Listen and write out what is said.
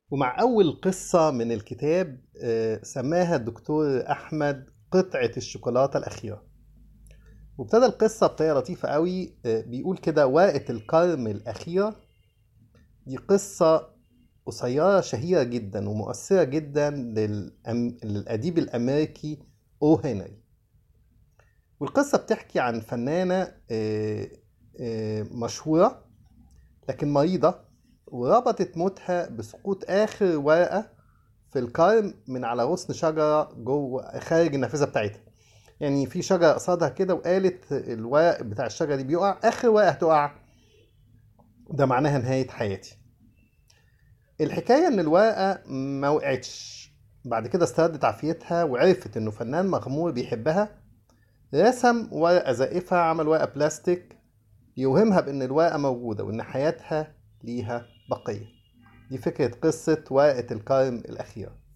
ومع أول قصة من الكتاب آه، سماها الدكتور أحمد قطعة الشوكولاتة الأخيرة وابتدى القصة بطريقة لطيفة قوي آه، بيقول كده ورقة الكرم الأخيرة دي قصة قصيرة شهيرة جدا ومؤثرة جدا للأم... للأديب الأمريكي أو هنري والقصة بتحكي عن فنانة آه، آه، مشهورة لكن مريضة وربطت موتها بسقوط آخر ورقة في الكرم من على غصن شجرة جوه خارج النافذة بتاعتها يعني في شجرة قصادها كده وقالت الورق بتاع الشجرة دي بيقع آخر ورقة هتقع ده معناها نهاية حياتي الحكاية إن الورقة ما وقعتش بعد كده استردت عافيتها وعرفت إنه فنان مغمور بيحبها رسم ورقة زائفة عمل ورقة بلاستيك يوهمها بإن الورقة موجودة وإن حياتها ليها بقية دي فكرة قصة ورقة الكرم الأخيرة